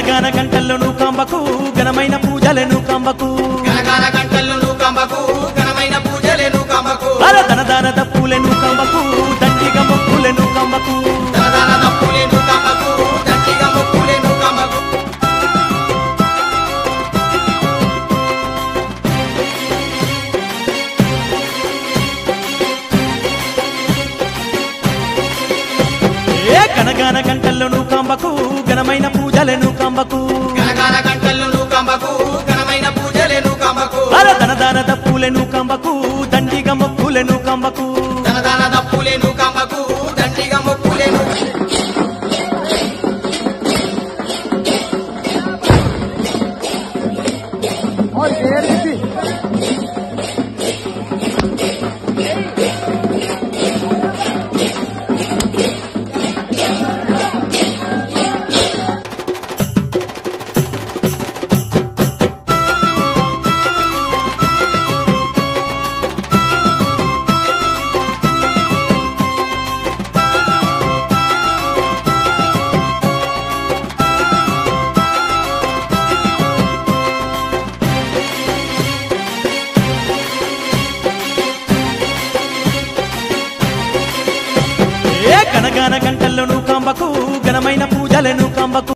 గనగాన గంటల్లోను కాంబకు ఘనమైన పూజలను కాంబకు గనగాన గంటలను కంబకు ఘనమైన పూజలేను కంబకు అర ధనదాన తప్పులను కాంబకు దండిగా మొక్కులను కాంబకు తలదాన తప్పులేను కంబకు దండిగా మొక్కులేను కంబకు ఏ గనగాన గంటల్లోను కాంబకు ఘనమైన పూజలను కాంబకు గనగాన గంటలను కంబకు ఘనమైన పూజలేను కంబకు అర ధనదాన తప్పులను కాంబకు దండిగా మొక్కులను కాంబకు తలదాన తప్పులేను కంబకు దండిగా మొక్కులేను ఏ గనగాన గంటల్లోను కాంబకు ఘనమైన పూజలను కాంబకు